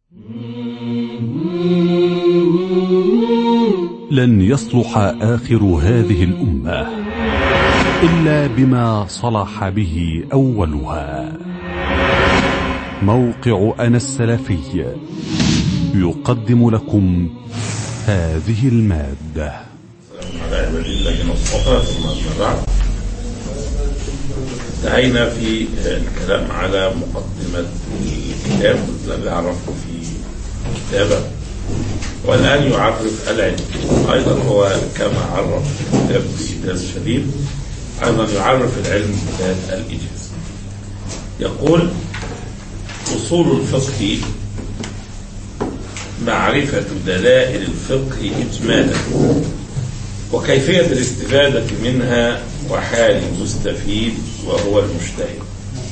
لن يصلح آخر هذه الأمة إلا بما صلح به أولها موقع أنا السلفي يقدم لكم هذه المادة على عباد الله المصطفى ثم أما بعد انتهينا في الكلام على مقدمة الكتاب الذي يعرفه في كتابه والآن يعرف العلم أيضا هو كما عرف الكتاب بإيجاز شديد أيضا يعرف العلم بذات الإيجاز يقول أصول الفقه معرفة دلائل الفقه إجمالا وكيفية الاستفادة منها وحال المستفيد وهو المجتهد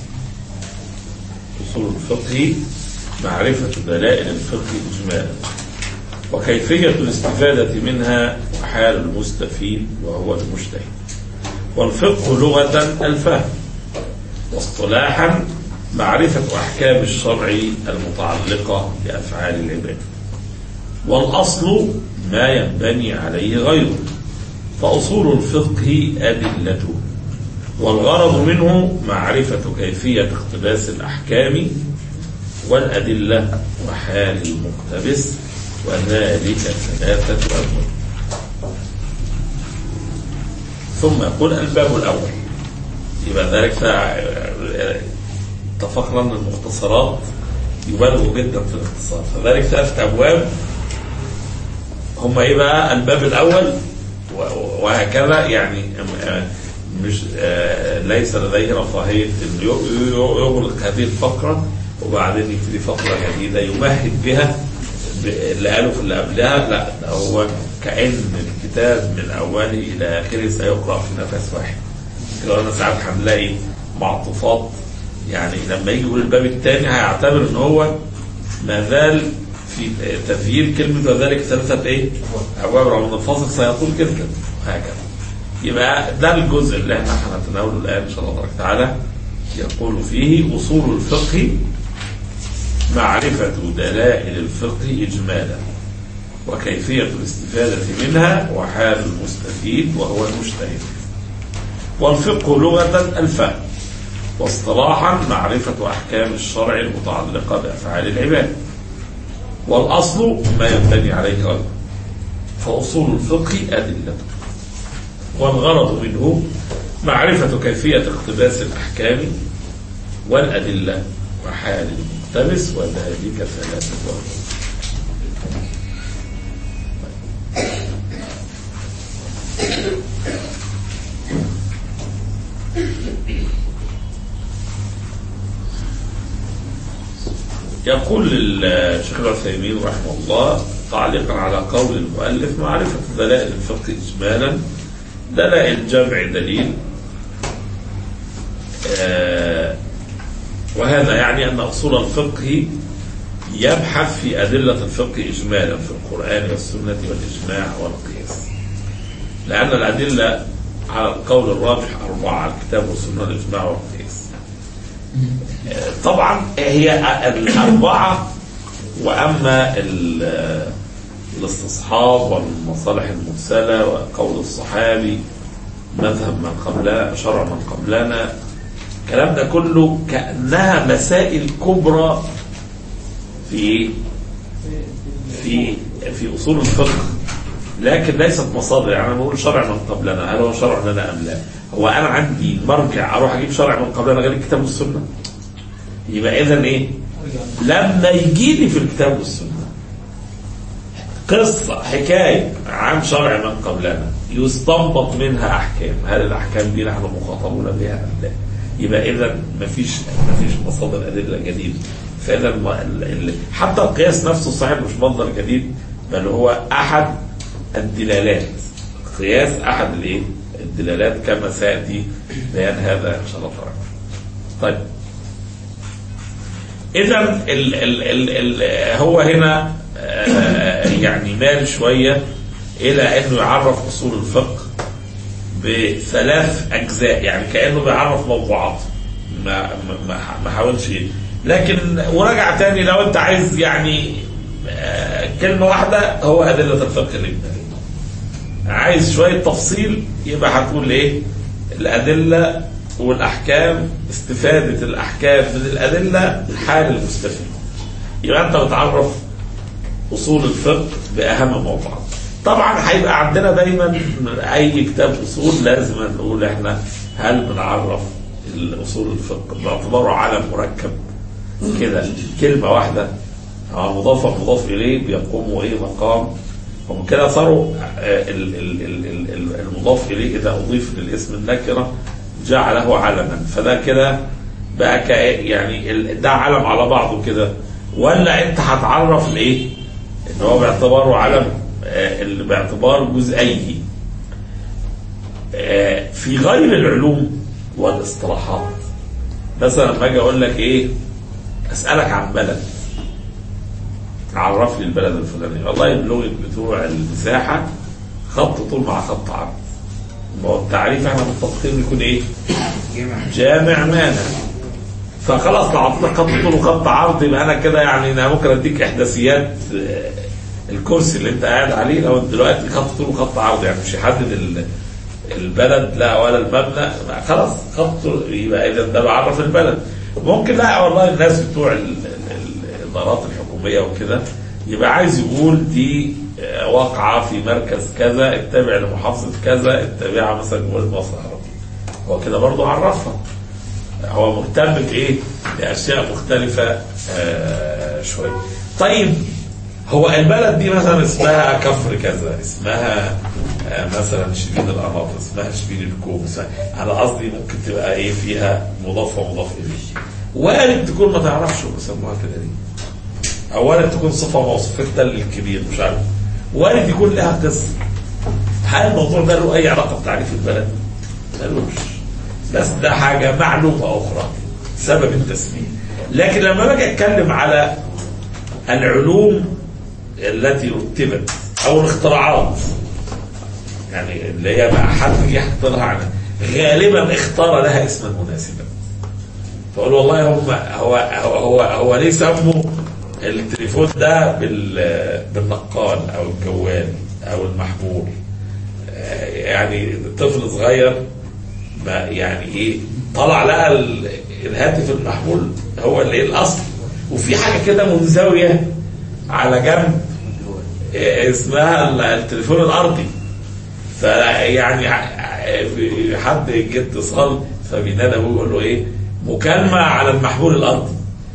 أصول الفقه معرفة دلائل الفقه إجمالا وكيفية الاستفادة منها وحال المستفيد وهو المجتهد والفقه لغة الفهم واصطلاحا معرفة أحكام الشرع المتعلقة بأفعال العباد والأصل ما ينبني عليه غيره فأصول الفقه أدلته والغرض منه معرفة كيفية اقتباس الأحكام والأدلة وحال المقتبس وذلك ثلاثة أبواب ثم يقول الباب الأول يبقى ذلك اتفقنا أن المختصرات يبالغوا جدا في الاختصار فذلك ثلاثة أبواب هم إيه بقى الباب الأول وهكذا يعني مش ليس لديه رفاهية يغلق هذه الفقرة وبعدين يبتدي فقرة جديدة يمهد بها اللي قالوا في اللي قبلها لا ده هو كأن الكتاب من أوله إلى آخره سيقرأ في نفس واحد كده أنا ساعات هنلاقي معطوفات يعني لما يجي يقول الباب الثاني هيعتبر ان هو ما زال في تغيير كلمة وذلك ثلاثة ايه؟ أبواب رغم الفاصل سيطول جدا وهكذا يبقى ده الجزء اللي احنا هنتناوله الآن إن شاء الله تبارك وتعالى يقول فيه أصول الفقه معرفة دلائل الفقه إجمالا وكيفية الاستفادة منها وحال المستفيد وهو المجتهد والفقه لغة الفهم واصطلاحا معرفة أحكام الشرع المتعلقة بأفعال العباد والأصل ما ينبني عليه غيره فأصول الفقه أدلته والغرض منه معرفة كيفية اقتباس الأحكام والأدلة وحال المقتبس وذلك ثلاثة أمور يقول الشيخ العثيمين رحمه الله تعليقا على قول المؤلف معرفة دلائل الفقه إجمالا دلائل جمع دليل آه وهذا يعني أن أصول الفقه يبحث في أدلة الفقه إجمالا في القرآن والسنة والإجماع والقياس لأن الأدلة على القول الراجح أربعة الكتاب والسنة والإجماع والقياس طبعا هي الأربعة وأما الاستصحاب والمصالح المرسلة وقول الصحابي مذهب من قبلنا شرع من قبلنا الكلام ده كله كأنها مسائل كبرى في في في أصول الفقه لكن ليست مصادر يعني انا بقول شرع من قبلنا هل هو شرع لنا ام لا؟ هو انا عندي مرجع اروح اجيب شرع من قبلنا غير الكتاب والسنه؟ يبقى اذا ايه؟ لما يجي لي في الكتاب والسنه قصه حكايه عن شرع من قبلنا يستنبط منها احكام، هل الاحكام دي نحن مخاطبون بها ام لا؟ يبقى اذا مفيش مفيش مصادر ادله جديده فاذا حتى القياس نفسه صحيح مش مصدر جديد بل هو احد الدلالات قياس احد الايه الدلالات كما سياتي بيان هذا ان شاء الله تعالى طيب اذا ال ال ال ال هو هنا يعني مال شويه الى انه يعرف اصول الفقه بثلاث اجزاء يعني كانه بيعرف موضوعات ما ما ما حاولش لكن وراجع تاني لو انت عايز يعني آه، كلمه واحده هو ادله الفقه الابداعي عايز شويه تفصيل يبقى هتقول ايه الادله والاحكام استفاده الاحكام من الادله حال المستفيد يبقى انت بتعرف اصول الفقه باهم موضوعات طبعا هيبقى عندنا دايما اي كتاب اصول لازم نقول احنا هل بنعرف الاصول الفقه باعتباره علم مركب كده كلمه واحده أو مضاف مضاف اليه بيقوم ايه مقام ومن كده صاروا آه، ال- ال- ال- ال- ال- المضاف اليه اذا اضيف للاسم النكره جعله علما فده كده بقى كا- يعني ال- ده علم على بعضه كده ولا انت هتعرف الايه؟ ان هو باعتباره علم آه، اللي باعتبار جزئيه آه، في غير العلوم والاصطلاحات مثلا لما اجي اقول لك ايه اسالك عن بلد عرف لي البلد الفلاني والله اللغه بتوع المساحه خط طول مع خط عرض ما هو التعريف احنا متفقين يكون ايه؟ جامع مانع فخلاص لو عطيتك خط طول وخط عرض يبقى انا كده يعني انا ممكن اديك احداثيات آه، الكرسي اللي انت قاعد عليه لو دلوقتي خط طول وخط عرض يعني مش يحدد ال- البلد لا ولا المبنى خلاص خط يبقى اذا ده بعرف البلد ممكن لا والله الناس بتوع ال- ال- الادارات الحكوميه وكده يبقى عايز يقول دي آه، واقعه في مركز كذا التابع لمحافظه كذا التابعه مثلا جمهوريه مصر العربيه هو كده برضه عرفها هو مهتم بايه؟ باشياء مختلفه آه شويه. طيب هو البلد دي مثلا اسمها كفر كذا، اسمها آه مثلا شبين القناطر، اسمها شبين الكوم، اسمها انا قصدي ممكن تبقى ايه فيها مضاف ومضاف اليه. وارد تكون ما تعرفش هم بيسموها كده ليه. او وارد تكون صفه موصوفه التل الكبير مش عارف. وارد يكون لها قصه. هل الموضوع ده له اي علاقه بتعريف البلد؟ ملوش. بس ده حاجة معلومة أخرى سبب التسمية لكن لما باجي أتكلم على العلوم التي رتبت أو الاختراعات يعني اللي هي بقى حد جه يخترعها عنها غالبا اختار لها اسما مناسبا فقول والله هم هو هو هو, هو ليه سموا التليفون ده بال بالنقال او الجوال او المحمول آه، يعني طفل صغير ما يعني ايه طلع لقى ال- الهاتف المحمول هو اللي ايه الاصل وفي حاجه كده منزويه على جنب إيه اسمها ال- التليفون الارضي فيعني ع- حد جه اتصال فبينادى ابوه يقول له ايه مكالمه على المحمول الارضي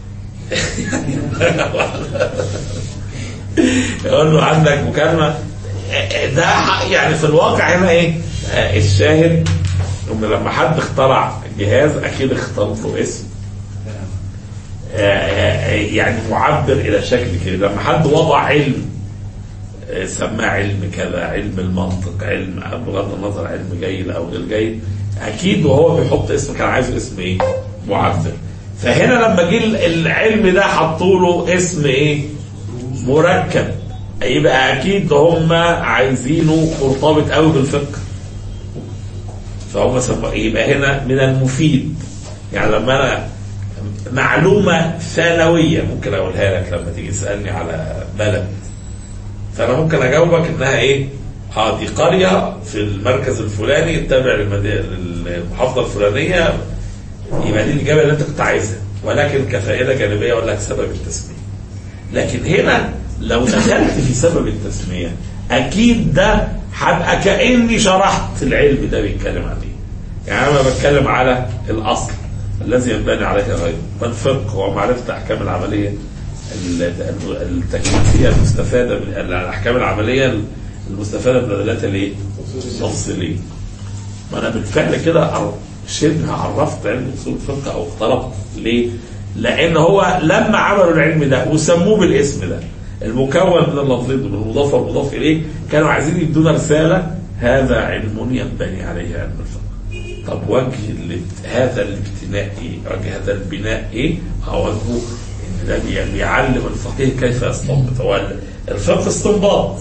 يقول له عندك مكالمه ده ح- يعني في الواقع هنا ايه آه، الشاهد ان لما حد اخترع جهاز اكيد اختار له اسم آه، آه، يعني معبر الى شكل كده لما حد وضع علم آه، سماه علم كذا علم المنطق علم بغض النظر علم جيد او غير جيد اكيد وهو بيحط اسم كان عايز اسم ايه معبر فهنا لما جه العلم ده حطوا له اسم ايه مركب يبقى اكيد هم عايزينه مرتبط قوي بالفقه فهم سموا يبقى هنا من المفيد يعني لما انا معلومه ثانويه ممكن اقولها لك لما تيجي تسالني على بلد فانا ممكن اجاوبك انها ايه؟ اه دي قريه في المركز الفلاني التابع للمدينه للمحافظه الفلانيه يبقى دي الاجابه اللي انت كنت عايزها ولكن كفائده جانبيه اقول لك سبب التسميه. لكن هنا لو دخلت في سبب التسميه اكيد ده هبقى كاني شرحت العلم ده بيتكلم عن ايه. يعني انا بتكلم على الاصل الذي ينبني عليه غيره والفقه ومعرفه احكام العمليه التكليفيه المستفاده من الاحكام العمليه المستفاده من الادلات الايه؟ التفصيليه. ما انا بالفعل كده شبه عرفت علم اصول الفقه او اقتربت ليه؟ لان هو لما عملوا العلم ده وسموه بالاسم ده المكون من اللفظين من المضاف والمضاف اليه كانوا عايزين يدونا رساله هذا علم ينبني عليه علم الفقه. طب وجه الابت- هذا الابتناء ايه؟ وجه هذا البناء ايه؟ هو وجهه ان ده بي- بيعلم الفقيه كيف يستنبط هو الفقه استنباط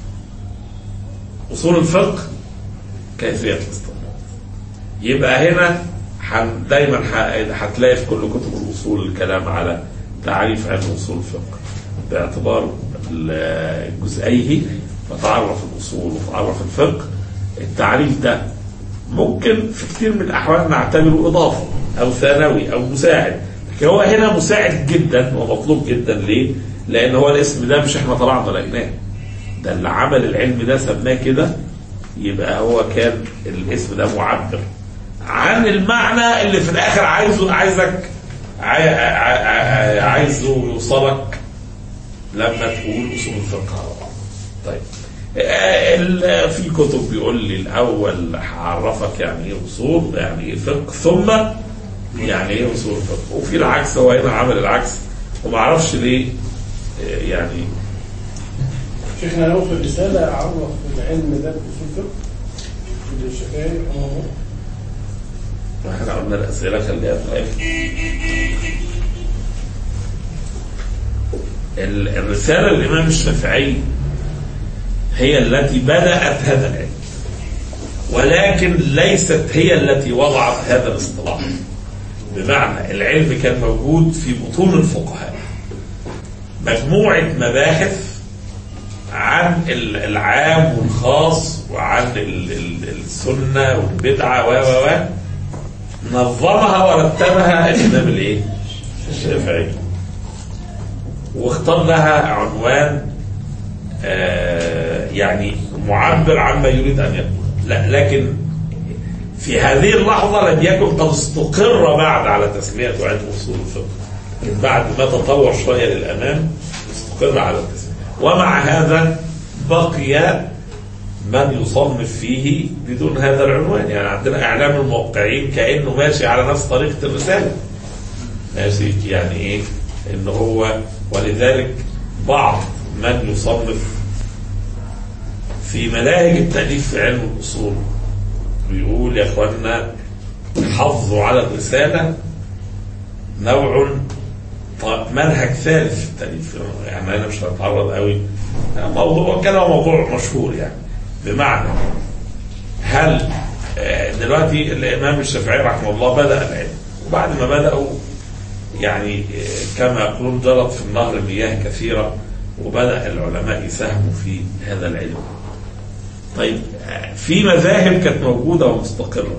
اصول الفقه كيفيه الاستنباط يبقى هنا هن- دايما ه- هتلاقي في كل كتب الاصول الكلام على تعريف علم اصول الفقه باعتبار ال- جزئيه فتعرف الاصول وتعرف الفقه التعريف ده ممكن في كتير من الاحوال نعتبره اضافه او ثانوي او مساعد لكن هو هنا مساعد جدا ومطلوب جدا ليه؟ لان هو الاسم ده مش احنا طلعنا لقيناه ده اللي عمل العلم ده سماه كده يبقى هو كان الاسم ده معبر عن المعنى اللي في الاخر عايزه عايزك عاي- عاي- عاي- عايزه يوصلك لما تقول اصول الفقه على بعض. طيب آه، ال- في كتب بيقول لي الاول هعرفك يعني ايه اصول يعني ايه فقه ثم يعني ايه اصول الفقه وفي العكس هو هنا عمل العكس وما اعرفش ليه آه، يعني شيخنا لو في الرسالة عرف العلم ده بأصول فقه في الشافعي رحمه الله ما احنا قلنا الاسئله خليها في الاخر ال- الرساله الامام الشافعي هي التي بدات هذا العلم ولكن ليست هي التي وضعت هذا الاصطلاح بمعنى العلم كان موجود في بطون الفقهاء مجموعه مباحث عن ال- العام والخاص وعن ال- ال- السنه والبدعه و و و نظمها ورتبها الامام الايه؟ الشافعي واختار لها عنوان آه يعني معبر عما يريد ان يقول لا لكن في هذه اللحظه لم يكن قد استقر بعد على تسميته علم اصول الفقه لكن بعد ما تطور شويه للامام استقر على التسميه ومع هذا بقي من يصنف فيه بدون هذا العنوان يعني عندنا اعلام الموقعين كانه ماشي على نفس طريقه الرساله ماشي يعني ايه ان هو ولذلك بعض من يصنف في مناهج التاليف في علم الاصول بيقول يا اخوانا حافظوا على الرساله نوع ط- منهج ثالث في التاليف يعني انا مش هتعرض قوي موضوع كان هو موضوع مشهور يعني بمعنى هل آه، دلوقتي الامام الشافعي رحمه الله بدا العلم وبعد ما بداوا يعني آه، كما يقولون جرت في النهر مياه كثيره وبدا العلماء يساهموا في هذا العلم. طيب آه، في مذاهب كانت موجوده ومستقره.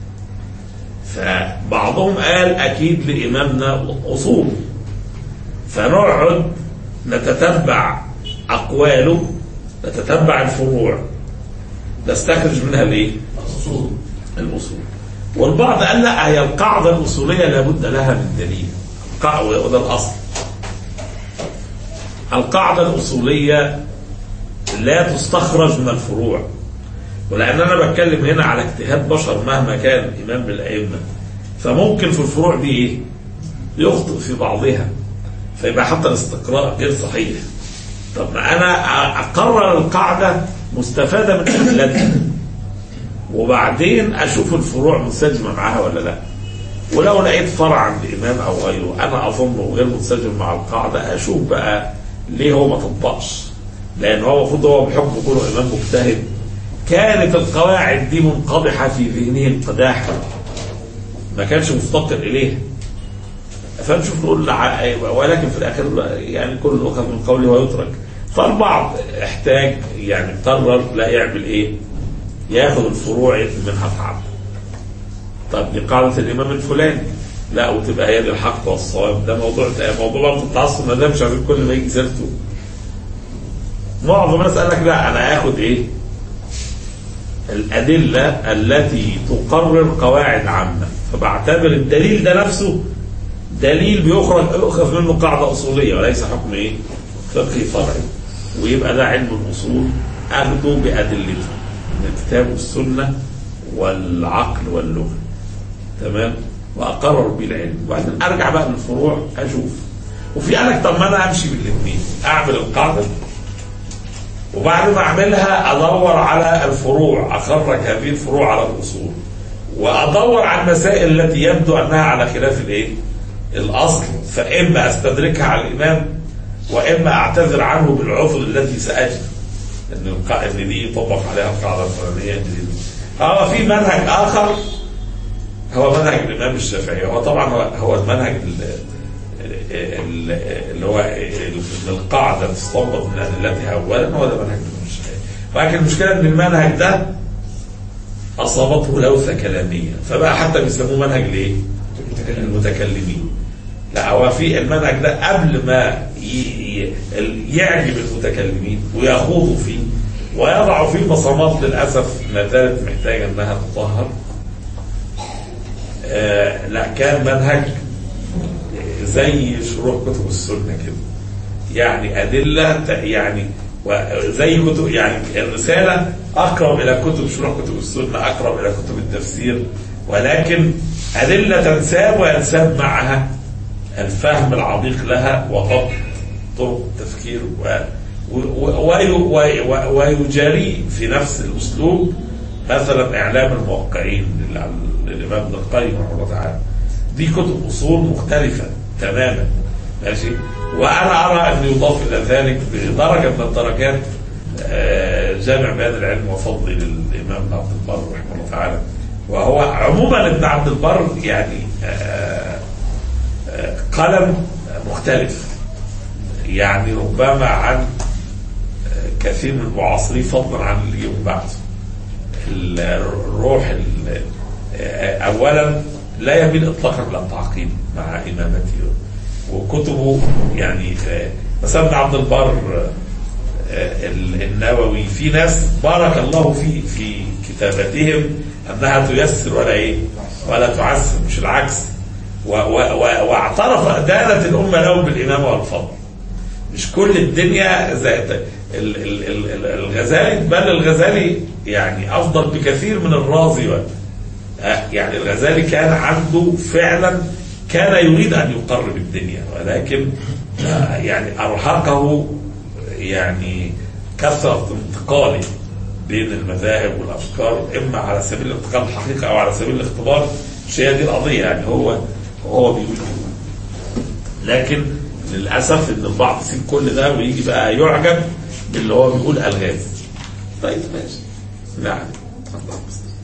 فبعضهم قال اكيد لامامنا اصول فنقعد نتتبع اقواله نتتبع الفروع نستخرج منها الايه؟ الأصول الاصول والبعض قال لا هي القاعده الاصوليه لابد لها من دليل القاع- وده الاصل القاعده الاصوليه لا تستخرج من الفروع ولان انا بتكلم هنا على اجتهاد بشر مهما كان امام من الائمه فممكن في الفروع دي ايه؟ يخطئ في بعضها فيبقى حتى الاستقراء غير صحيح طب ما انا اقرر القاعده مستفاده من ادلتها وبعدين اشوف الفروع منسجمه معاها ولا لا ولو لقيت فرع عند امام او غيره انا اظنه غير منسجم مع القاعده اشوف بقى ليه هو ما طبقش لان هو المفروض هو بحكم كونه امام مجتهد كانت القواعد دي منقدحه في ذهنه انقداحا ما كانش مفتقر اليها فنشوف نقول لع- ولكن في الاخر يعني كل يؤخذ من قوله ويترك فالبعض احتاج يعني قرر لا يعمل ايه؟ ياخذ الفروع منها قاعده. طب دي قاعده الامام الفلاني لا وتبقى هي دي الحق والصواب ده موضوع موضوع برضه التعصب ما ده مش عايزين كل ما يجي سيرته. معظم الناس قال لك لا انا اخد ايه؟ الادله التي تقرر قواعد عامه فبعتبر الدليل ده نفسه دليل بيخرج يؤخذ منه قاعده اصوليه وليس حكم ايه؟ فقهي فرعي ويبقى ده علم الاصول اخده بادلته من الكتاب والسنه والعقل واللغه تمام واقرر بيه العلم وبعدين ارجع بقى للفروع اشوف وفي قال لك طب ما انا امشي بالاثنين اعمل القاعده وبعد ما اعملها ادور على الفروع اخرج هذه الفروع على الاصول وادور على المسائل التي يبدو انها على خلاف الايه؟ الاصل فاما استدركها على الامام واما اعتذر عنه بالعذر التي ساجد ان القا... ان دي يطبق عليها القاعده الفلانيه دي اه في منهج اخر هو منهج الامام الشافعي هو طبعا هو, هو المنهج ال- ال- اللي هو ال- القاعده تستنبط من ادلتها اولا هو ده منهج ابن الشافعي ولكن المشكله ان المنهج ده اصابته لوثه كلاميه فبقى حتى بيسموه منهج لايه؟ المتكلمين لا هو في المنهج ده قبل ما ي- ي- يعجب المتكلمين ويخوضوا فيه ويضعوا فيه بصمات للاسف ما زالت محتاجه انها تطهر آه لا كان منهج زي شروح كتب السنه كده يعني ادله ت- يعني وزي كتب يعني الرساله اقرب الى كتب شروح كتب السنه اقرب الى كتب التفسير ولكن ادله تنساب وينساب معها الفهم العميق لها وضبط طرق التفكير و و- و- وي- وي- وي- ويجاري في نفس الاسلوب مثلا اعلام الموقعين لل- للامام ابن القيم رحمه الله تعالى دي كتب اصول مختلفه تماما ماشي وانا ارى ان يضاف الى ذلك بدرجه من الدرجات آه، جامع بيان العلم وفضل للامام ابن عبد البر رحمه الله تعالى وهو عموما ابن عبد البر يعني آه، آه، قلم مختلف يعني ربما عن آه، كثير من المعاصرين فضلا عن اللي جه من بعده الروح ال- آه، اولا لا يميل اطلاقا الى التعقيد مع امامته وكتبه يعني آه، مثلا ابن عبد البر آه، ال- النووي في ناس بارك الله في في كتابتهم انها تيسر ولا ايه ولا تعسر مش العكس و- و- و- واعترف دانت الامه له بالامامه والفضل مش كل الدنيا زي ال- ال- ال- ال- الغزالي بل الغزالي يعني افضل بكثير من الرازي و- آه، يعني الغزالي كان عنده فعلا كان يريد ان يقرب الدنيا ولكن آه، يعني ارهقه يعني كثره انتقاله بين المذاهب والافكار اما على سبيل الانتقال الحقيقه او على سبيل الاختبار مش هي دي القضيه يعني هو هو بيقول كده. لكن للاسف ان البعض يسيب كل ده ويجي بقى يعجب باللي هو بيقول الغاز طيب ماشي نعم الله المستعان.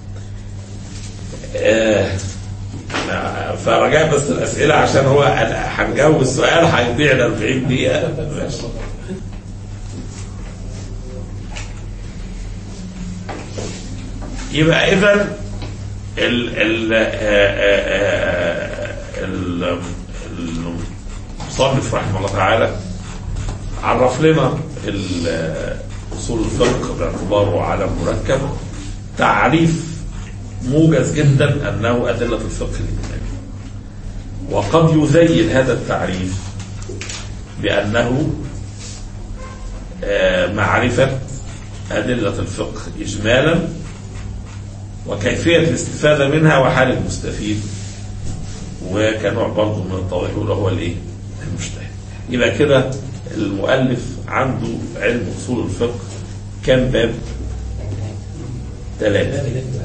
آه نعم. فرجاء بس الاسئله عشان هو أنا هنجاوب السؤال هيضيع ل 40 دقيقه ماشي يبقى اذا ال ال آه، آه، آه، ال- المصنف رحمه الله تعالى عرف لنا ال- اصول الفقه باعتباره علم مركب تعريف موجز جدا انه ادله الفقه الاجمالي وقد يزين هذا التعريف بانه آه، معرفه ادله الفقه اجمالا وكيفية الاستفادة منها وحال المستفيد وكنوع برضه من التوضيح اللي هو الايه؟ المجتهد. يبقى كده المؤلف عنده علم اصول الفقه كم باب؟ ثلاثة.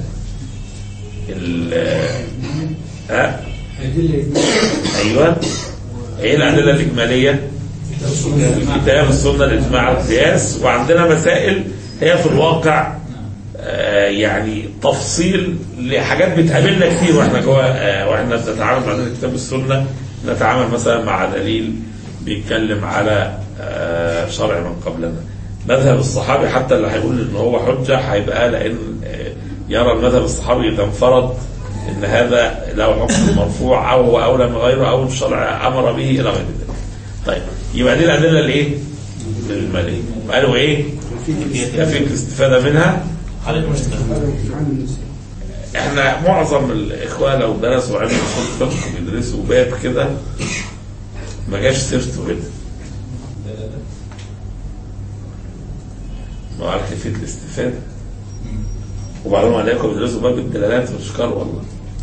ال ها؟ ايوه ايه الادله الاجماليه؟ الكتاب السنه الاجماع القياس وعندنا مسائل هي في الواقع آه، يعني تفصيل لحاجات بتقابلنا كتير واحنا جوه آه، واحنا بنتعامل مع كتاب السنه نتعامل مثلا مع دليل بيتكلم على آه، شرع من قبلنا مذهب الصحابي حتى اللي هيقول ان هو حجه هيبقى لان آه، يرى المذهب الصحابي اذا انفرد ان هذا له حكم مرفوع او هو اولى من غيره او الشرع امر به الى غير ذلك. طيب يبقى دي الادله الايه؟ الماليه قالوا ايه؟ كيفيه الاستفاده منها احنا معظم الاخوه لو درسوا علم اصول الفقه بيدرسوا باب كده ما جاش سيرته كده ما قال كيفيه الاستفاده وبعدين عليكم بيدرسوا باب الدلالات والاشكال والله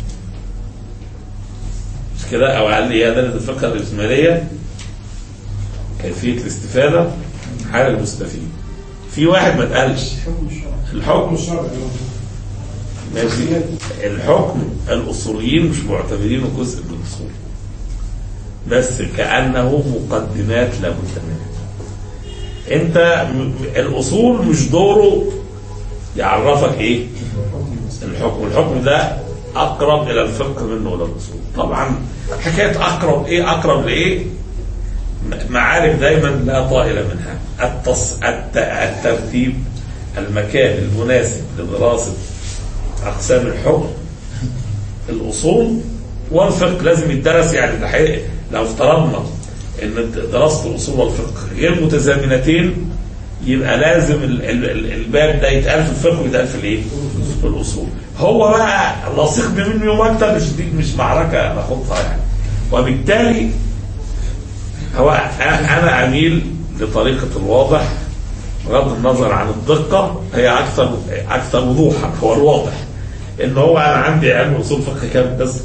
مش كده او قال لي هي دلاله الفقه الاجماليه كيفيه الاستفاده حال المستفيد في واحد ما اتقالش الحكم الشرعي ماشي الحكم الاصوليين مش معتبرينه جزء من الاصول بس كانه مقدمات لابد منها انت م- الاصول مش دوره يعرفك ايه الحكم الحكم ده اقرب الى الفقه منه الى الاصول طبعا حكايه اقرب ايه اقرب لايه م- معارف دايما لا طائل منها التص... الت... الترتيب المكان المناسب لدراسه اقسام الحكم الاصول والفقه لازم يدرس يعني الحقيقة لو افترضنا ان دراسه الاصول والفقه غير متزامنتين يبقى لازم ال- ال- ال- الباب ده يتقال في الفقه ويتقال في الايه؟ في الاصول. هو بقى لصيق بمنه يوم اكتر مش دي مش معركه ناخدها يعني. وبالتالي هو أ- انا اميل لطريقه الواضح بغض النظر عن الدقه هي اكثر اكثر وضوحا هو الواضح ان هو انا عندي علم اصول فقه كام بس؟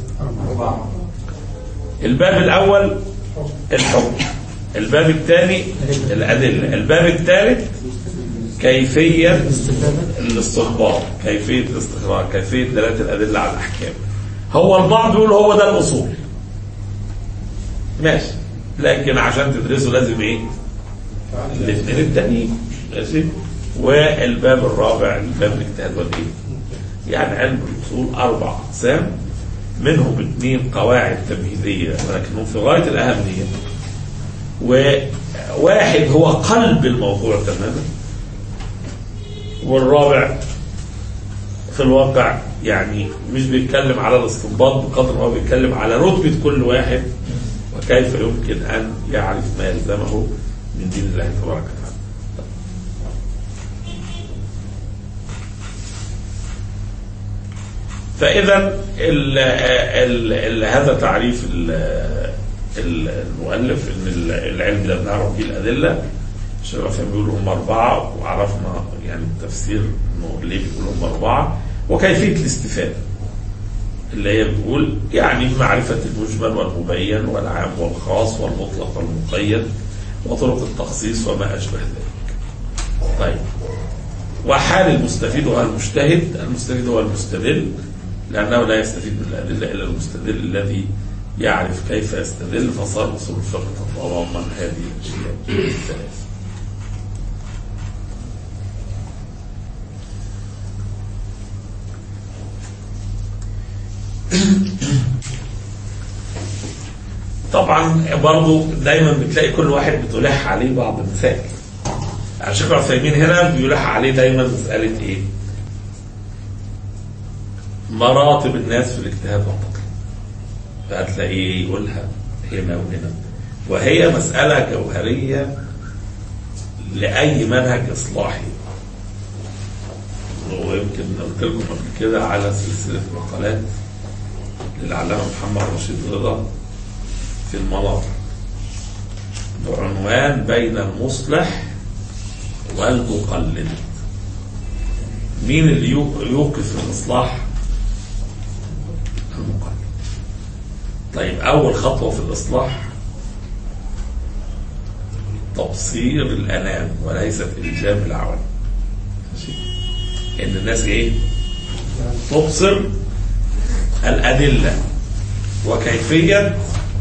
الباب الاول الحكم الباب الثاني الأدلة الباب الثالث كيفية الاستخبار كيفية الاستخبار كيفية دلالة الأدلة على الأحكام هو البعض يقول هو ده الأصول ماشي لكن عشان تدرسه لازم ايه الاثنين التانيين ماشي والباب الرابع الباب الاجتهاد والايه يعني علم الاصول اربع اقسام منهم اثنين قواعد تمهيديه ولكنهم في غايه الاهميه وواحد هو قلب الموضوع تماما والرابع في الواقع يعني مش بيتكلم على الاستنباط بقدر ما هو بيتكلم على رتبة كل واحد وكيف يمكن أن يعرف ما يلزمه من دين الله تبارك وتعالى فإذا ال ال ال هذا تعريف ال ال المؤلف ان ال- العلم ده بنعرف به الادله الشيخ رفيع بيقول هم اربعه وعرفنا يعني التفسير انه ليه بيقول هم اربعه وكيفيه الاستفاده اللي هي بتقول يعني معرفه المجمل والمبين والعام والخاص والمطلق والمقيد وطرق التخصيص وما اشبه ذلك. طيب وحال المستفيد هو المجتهد المستفيد هو المستدل لأنه لا يستفيد من الأدلة إلا المستدل الذي يعرف كيف يستدل فصار أصول الفقه تتضمن هذه الأشياء الثلاث طبعا برضو دايما بتلاقي كل واحد بتلح عليه بعض المسائل الشيخ عثيمين هنا بيلح عليه دايما مسألة ايه مراتب الناس في الاجتهاد والتقليد فهتلاقيه يقولها هنا وهنا وهي مسألة جوهرية لأي منهج إصلاحي ويمكن قلت لكم قبل كده على سلسلة مقالات للعلامة محمد رشيد رضا في المنار بعنوان بين المصلح والمقلد مين اللي يو- يوقف الإصلاح المقلد طيب أول خطوة في الإصلاح تبصير الأنام وليست إلزام العوام ماشي إن الناس إيه تبصر الأدلة وكيفية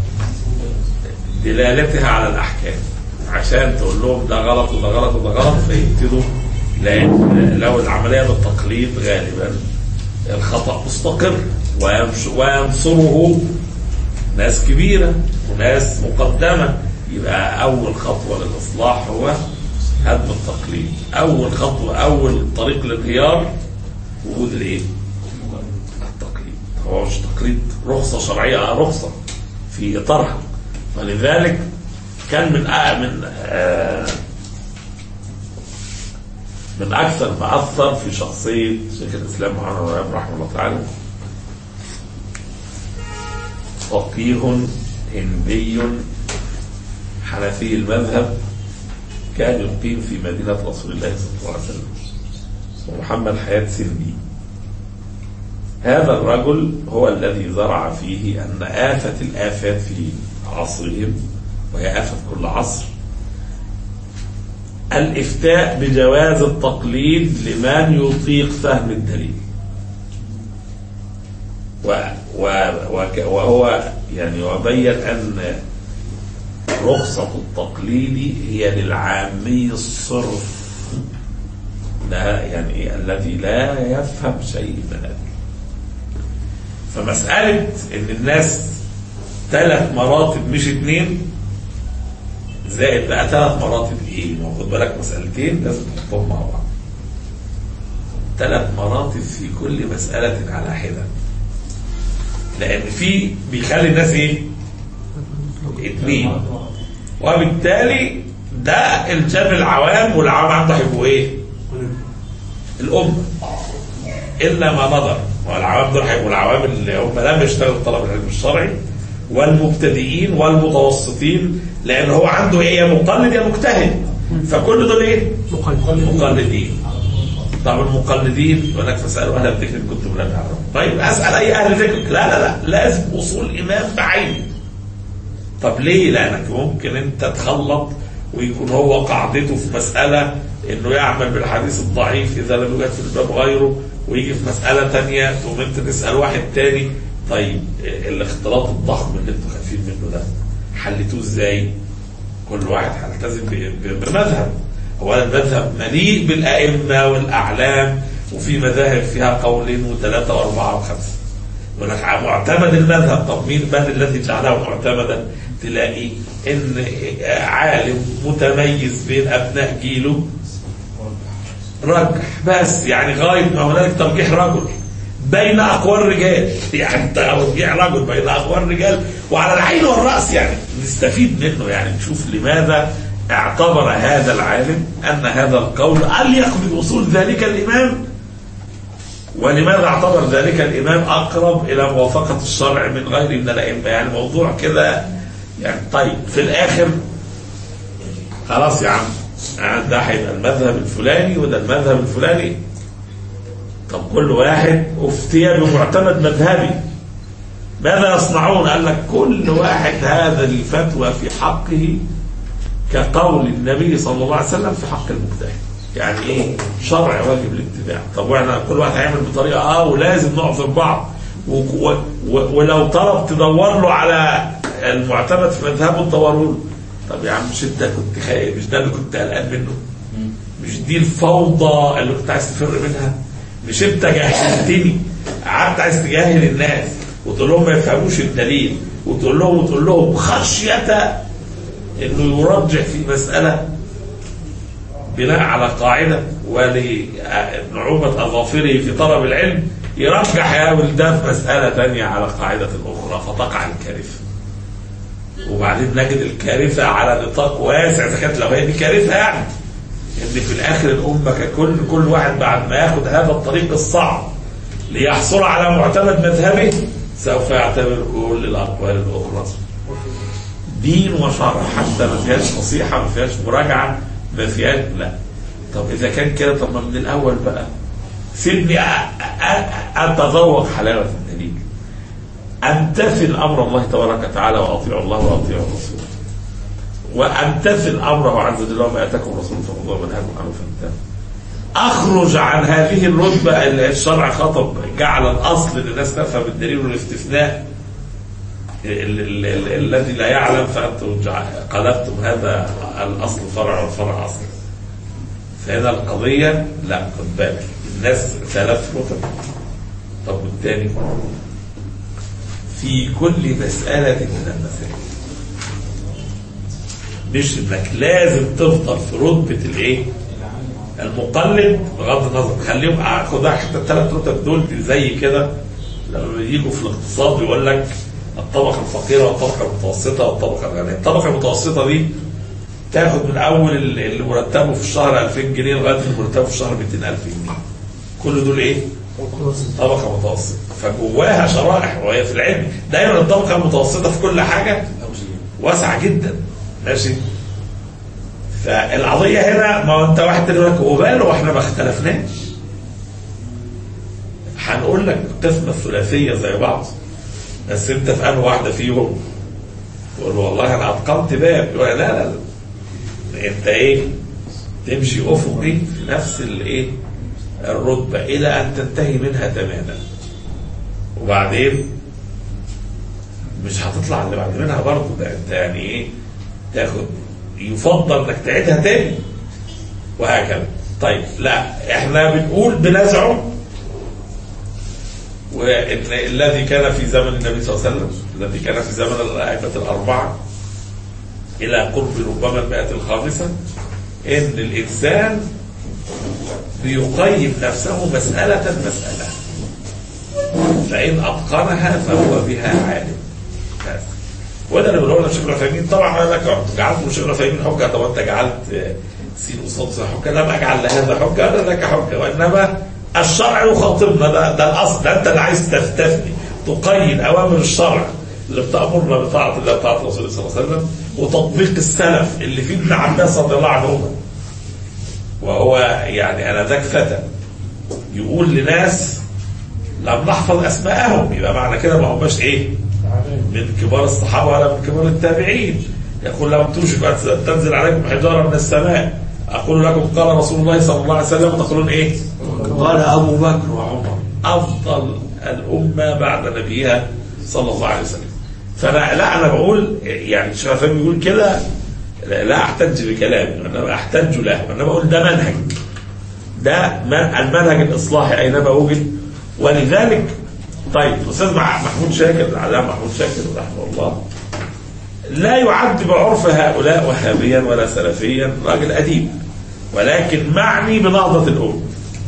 دلالتها على الأحكام عشان تقول لهم ده غلط وده غلط وده غلط فيبتدوا لأن لو العملية بالتقليد غالبا الخطأ مستقر ويمش- وينصره ناس كبيرة وناس مقدمة يبقى أول خطوة للإصلاح هو هدم التقليد أول خطوة أول طريق للخيار وجود الإيه؟ التقليد هو مش تقليد رخصة شرعية آه رخصة في إطارها ولذلك كان من آه من آه من أكثر ما أثر في شخصية شيخ الإسلام محمد بن وهاب رحمه الله تعالى فقيه هندي حنفي المذهب كان يقيم في مدينة رسول الله صلى الله عليه وسلم ومحمد حياة سندي هذا الرجل هو الذي زرع فيه أن آفة الآفات في عصرهم وهي آفة كل عصر الإفتاء بجواز التقليد لمن يطيق فهم الدليل و و وك- وهو يعني وبين أن رخصة التقليد هي للعامي الصرف لا يعني إيه؟ الذي لا يفهم شيء من الدين فمسألة إن الناس ثلاث مراتب مش اتنين زائد بقى ثلاث مراتب ايه؟ ما هو خد بالك مسألتين لازم تحطهم مع بعض. ثلاث مراتب في كل مسألة على حدة. لأن في بيخلي الناس ايه؟ اتنين. وبالتالي ده الجمع العوام والعوام عنده هيبقوا ايه؟ الأمة. إلا ما نظر والعوام دول هيبقوا العوام اللي هم لم يشتغلوا طلب العلم الشرعي والمبتدئين والمتوسطين لأن هو عنده إيه يا مقلد يا مجتهد فكل دول إيه؟ مقلدين طب المقلدين يقول لك فاسألوا أهل الذكر إن كنتم لا تعلمون طيب أسأل أي أهل ذكر لا لا لا لازم أصول إمام بعينه طب ليه؟ لأنك ممكن أنت تخلط ويكون هو قاعدته في مسألة إنه يعمل بالحديث الضعيف إذا لم يوجد في الباب غيره ويجي في مسألة تانية تقوم أنت تسأل واحد تاني طيب الاختلاط الضخم اللي انتوا خايفين منه ده حلتوه ازاي؟ كل واحد هيلتزم ب- ب- بمذهب هو المذهب مليء بالأئمة والأعلام وفي مذاهب فيها قولين وثلاثة وأربعة وخمسة يقول لك معتمد المذهب طب مين من الذي جعله معتمدا؟ تلاقي ان عالم متميز بين ابناء جيله رجح بس يعني غايه ما هنالك ترجيح رجل بين اقوال الرجال يعني ترجيح رجل بين اقوال الرجال وعلى العين والراس يعني نستفيد منه يعني نشوف لماذا اعتبر هذا العالم ان هذا القول اليق باصول ذلك الامام ولماذا اعتبر ذلك الامام اقرب الى موافقه الشرع من غيره من الائمه يعني موضوع كده يعني طيب في الاخر خلاص يا عم يعني ده هيبقى المذهب الفلاني وده المذهب الفلاني طب كل واحد افتي بمعتمد مذهبي ماذا يصنعون؟ قال لك كل واحد هذا الفتوى في حقه كقول النبي صلى الله عليه وسلم في حق المجتهد. يعني ايه؟ شرع واجب الاتباع، طب واحنا كل واحد هيعمل بطريقه اه ولازم نعذر بعض و و و ولو طلب تدور له على المعتمد في مذهبه تدوروا له. طب يا عم مش انت كنت خايف مش ده اللي كنت قلقان منه؟ مش دي الفوضى اللي كنت عايز تفر منها؟ مش انت جهلتني قعدت عايز تجاهل الناس وتقول لهم ما يفهموش الدليل وتقول لهم وتقول لهم خشية انه يرجح في مسألة بناء على قاعدة ولنعومة أظافره في طلب العلم يرجح يا ولدان في مسألة ثانية على قاعدة أخرى فتقع الكارثة وبعدين نجد الكارثة على نطاق واسع إذا كانت لو هي دي كارثة يعني ان في الاخر الامه ككل كل واحد بعد ما ياخد هذا الطريق الصعب ليحصل على معتمد مذهبه سوف يعتبر كل الاقوال الاخرى دين وشرع حتى ما فيهاش نصيحه ما فيهاش مراجعه ما فيهاش لا طب اذا كان كده طب ما من الاول بقى سيبني أ- أ- اتذوق حلاوه الدليل امتثل امر الله تبارك وتعالى واطيع الله واطيع الرسول وامتثل امره عز وجل وما اتاكم الرسول فخذوه ومنهاكم عنه فانتهوا اخرج عن هذه الرتبه اللي الشرع خطب جعل الاصل للناس تفهم الدليل والاستثناء ال- ال- ال- الذي لا يعلم فانتم جع- قلبتم هذا الاصل فرع والفرع اصل فهنا القضيه لا خد بالك الناس ثلاث رتب طب والثاني في كل مساله من المسائل مش انك لازم تفضل في رتبه الايه؟ المقلد بغض النظر خليهم خد حتى الثلاث رتب دول زي كده لما يجوا في الاقتصاد يقول لك الطبقه الفقيره والطبقه المتوسطه والطبقه الغنيه، الطبقه المتوسطه دي تاخد من اول اللي مرتبه في الشهر 2000 جنيه لغايه اللي مرتبه في الشهر 200000 جنيه. كل دول ايه؟ طبقه متوسطه فجواها شرائح وهي في العلم دايما الطبقه المتوسطه في كل حاجه واسعه جدا ماشي فالقضيه هنا ما هو انت واحد تاني يقول لك وباله واحنا ما اختلفناش هنقول لك القسمه الثلاثيه زي بعض بس انت في انهي واحده فيهم تقول له والله انا اتقنت باب يقول لا لا لا انت ايه تمشي افقي في نفس الايه الرتبه الى ان تنتهي منها تماما وبعدين مش هتطلع اللي بعد منها برضه ده انت يعني ايه تاخد يفضل انك تعيدها تاني وهكذا طيب لا احنا بنقول بنزعم والذي كان في زمن النبي صلى الله عليه وسلم الذي كان في زمن الأئمة الأربعة إلى قرب ربما المئة الخامسة إن الإنسان بيقيم نفسه مسألة مسألة فإن أتقنها فهو بها عالم بس. وده اللي بنقوله للشيخ العثيمين طبعا انا لك جعلت الشيخ العثيمين حجه طب انت جعلت آه، سين وصاد حجه لم اجعل لهذا حجه انا لك حجه وانما الشرع يخاطبنا ده, ده الاصل ده انت اللي عايز تستثني تقيد اوامر الشرع اللي بتامرنا بطاعه الله وطاعه رسوله صلى الله عليه وسلم وتطبيق السلف اللي فيه ابن عباس رضي الله عنهما وهو يعني انا ذاك فتى يقول لناس لم نحفظ اسماءهم يبقى معنى كده ما هماش ايه من كبار الصحابه ولا من كبار التابعين يقول لهم توشك ان تنزل عليكم حجاره من السماء اقول لكم قال رسول الله صلى الله عليه وسلم تقولون ايه؟ قال ابو بكر وعمر افضل الامه بعد نبيها صلى الله عليه وسلم فانا لا انا بقول يعني الشافعي بيقول كده لا, لا احتج بكلامي انما احتج له انا بقول ده منهج ده ما- المنهج الاصلاحي اينما وجد ولذلك طيب الاستاذ مع- محمود شاكر العلامه محمود شاكر رحمه الله لا يعد بعرف هؤلاء وهابيا ولا سلفيا راجل اديب ولكن معني بنهضه الامه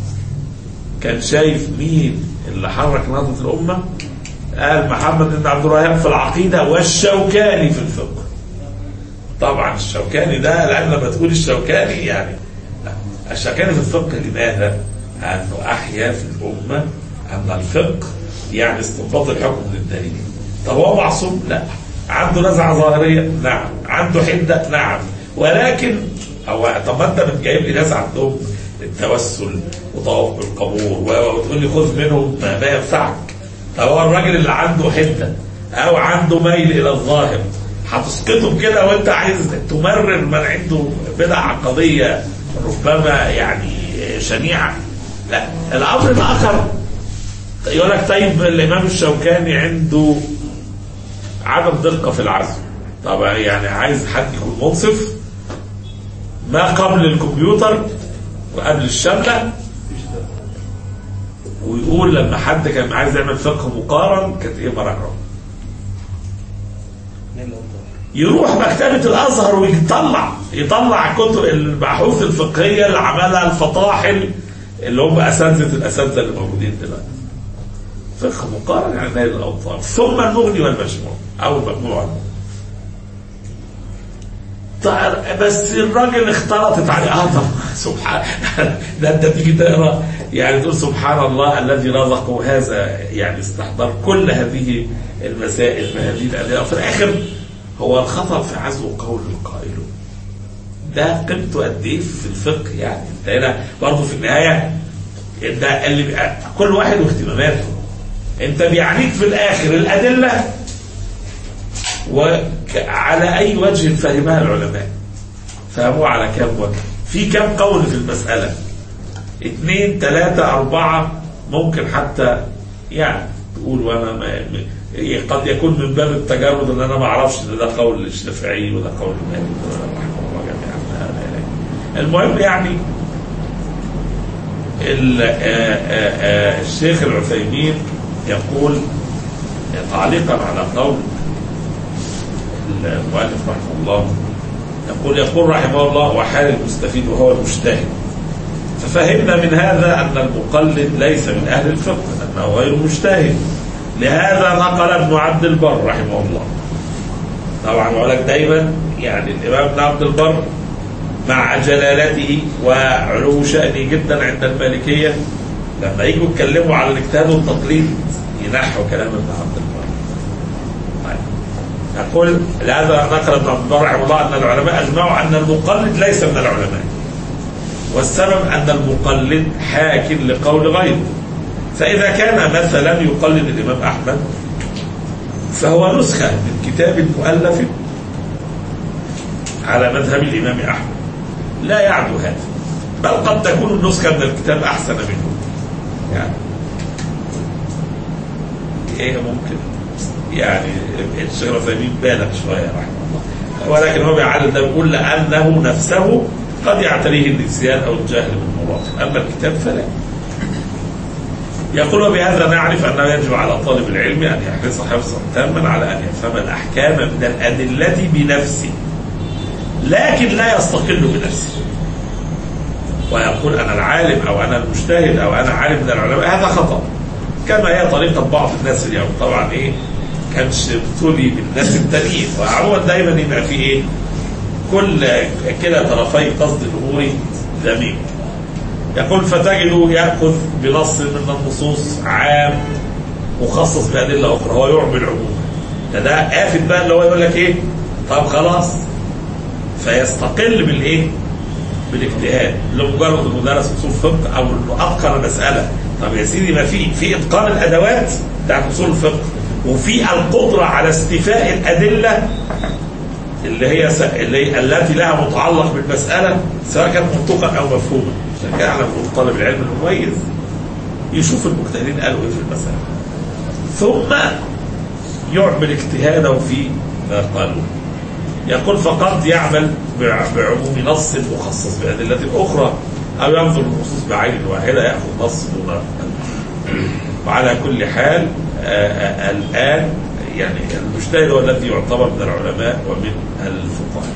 كان شايف مين اللي حرك نهضه الامه قال محمد بن عبد الوهاب في العقيده والشوكاني في الفقه طبعا الشوكاني ده لان لما تقول الشوكاني يعني الشوكاني في الفقه لماذا؟ انه احيا في الامه ان الفقه يعني استنباط الحكم للدليل طب هو معصوم؟ لا عنده نزعه ظاهريه؟ نعم عنده حده؟ نعم ولكن هو طب ما انت بتجيب لي ناس عندهم التوسل وطواف بالقبور و- وتقول لي خذ منهم ما, ما ينفعك طب هو الراجل اللي عنده حده او عنده ميل الى الظاهر هتسقطه كده وانت عايز تمرر من عنده بدع عقديه ربما يعني شنيعه لا الامر الاخر يقول لك طيب الامام الشوكاني عنده عدم دقه في العزم طبعا يعني عايز حد يكون منصف ما قبل الكمبيوتر وقبل الشمله ويقول لما حد كان عايز يعمل فقه مقارن كانت ايه مراجعه يروح مكتبة الأزهر ويطلع يطلع كتب البحوث الفقهية اللي عملها الفطاحل اللي هم أساتذة الأساتذة اللي موجودين دلوقتي. فقه مقارن يعني نيل الأوطار ثم المغني والمجموع أو المجموعة طيب بس الراجل اختلطت عليه اه طب سبحان ده انت تيجي تقرا يعني تقول سبحان الله الذي رزقه هذا يعني استحضار كل هذه المسائل في هذه الادله وفي الاخر هو الخطر في عزو قول القائل ده قيمته قد ايه في الفقه يعني انت هنا برضه في النهايه ده اللي بيبقى كل واحد واهتماماته انت بيعنيك في الاخر الادله وعلى أي وجه فهمها العلماء فهموها على كم وجه في كم قول في المسألة اثنين ثلاثة أربعة ممكن حتى يعني تقول وانا ما ما- قد يكون من باب التجرد ان انا ما اعرفش ان ده قول الشافعي وده قول مالك وده رحمه الله جميعا لا لا لا. المهم يعني ال- آه، آه، آه، الشيخ العثيمين يقول تعليقا على قول المؤلف رحمه الله يقول يقول رحمه الله وحال المستفيد وهو المجتهد ففهمنا من هذا أن المقلد ليس من أهل الفقه أنه غير مجتهد لهذا نقل ابن عبد البر رحمه الله طبعا بقول لك دايما يعني الإمام ابن عبد البر مع جلالته وعلو شأنه جدا عند المالكية لما يجوا يتكلموا على الاجتهاد والتقليد ينحوا كلام ابن عبد البر طيب. يقول لهذا نقل ابن عبد البر رحمه الله ان العلماء اجمعوا ان المقلد ليس من العلماء والسبب ان المقلد حاك لقول غيره فاذا كان مثلا يقلد الامام احمد فهو نسخه من كتاب مؤلف على مذهب الامام احمد لا يعدو هذا بل قد تكون النسخه من الكتاب احسن منه يعني ايه ممكن يعني الشيخ العثيمين بالغ شويه رحمه الله ولكن هو بيعلل ده بيقول لانه نفسه قد يعتريه النسيان او الجهل بالمراد اما الكتاب فلا يقول وبهذا نعرف أنه يجب على طالب العلم أن يحرص حرصا تاما على أن يفهم الأحكام من الأدلة بنفسه لكن لا يستقل بنفسه ويقول أنا العالم أو أنا المجتهد أو أنا عالم من العلماء هذا خطأ كما هي طريقة بعض الناس اليوم طبعا إيه كانش ابتلي بالناس التانيين وعموما دايما يبقى في إيه كل كلا طرفي قصد الأمور ذميم يقول فتجده يأخذ بنص من النصوص عام مخصص بأدلة أخرى هو يعمل عموما ده ده قافل بقى اللي هو يقول لك إيه طب خلاص فيستقل بالإيه بالاجتهاد لمجرد انه درس اصول فقه او انه اتقن مساله طب يا سيدي ما في في اتقان الادوات بتاعت اصول الفقه وفي القدره على استيفاء الادله اللي هي س... اللي هي التي لها متعلق بالمساله سواء كانت منطوقا او مفهوما عشان كده احنا بنقول طالب العلم المميز يشوف المجتهدين قالوا ايه في المساله ثم يعمل اجتهاده في ما قالوه يقول فقد يعمل بعموم نص مخصص بأدلة أخرى أو ينظر النصوص بعين واحدة يأخذ نص دون وعلى كل حال آآ آآ الآن يعني المجتهد هو الذي يعتبر من العلماء ومن الفقهاء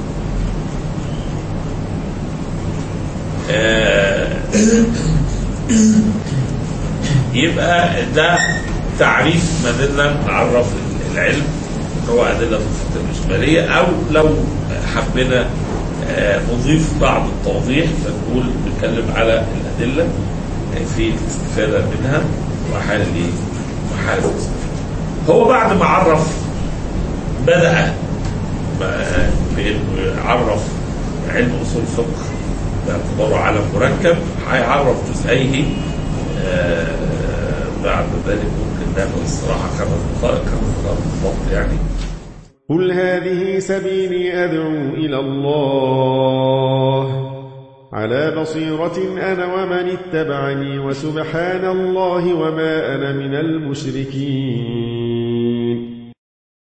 يبقى ده تعريف ما زلنا نعرف العلم هو أدلة الفقه الإجمالية أو لو حبينا نضيف بعض التوضيح فنقول نتكلم على الأدلة في الاستفادة منها وحال الايه؟ وحال الاستفادة. هو بعد ما عرف بدأ بأنه عرف علم أصول الفقه باعتباره علم مركب هيعرف جزئيه بعد ذلك ممكن ناخد الصراحة خمس دقائق خمس دقائق بالضبط يعني قل هذه سبيلي أدعو إلى الله على بصيرة أنا ومن اتبعني وسبحان الله وما أنا من المشركين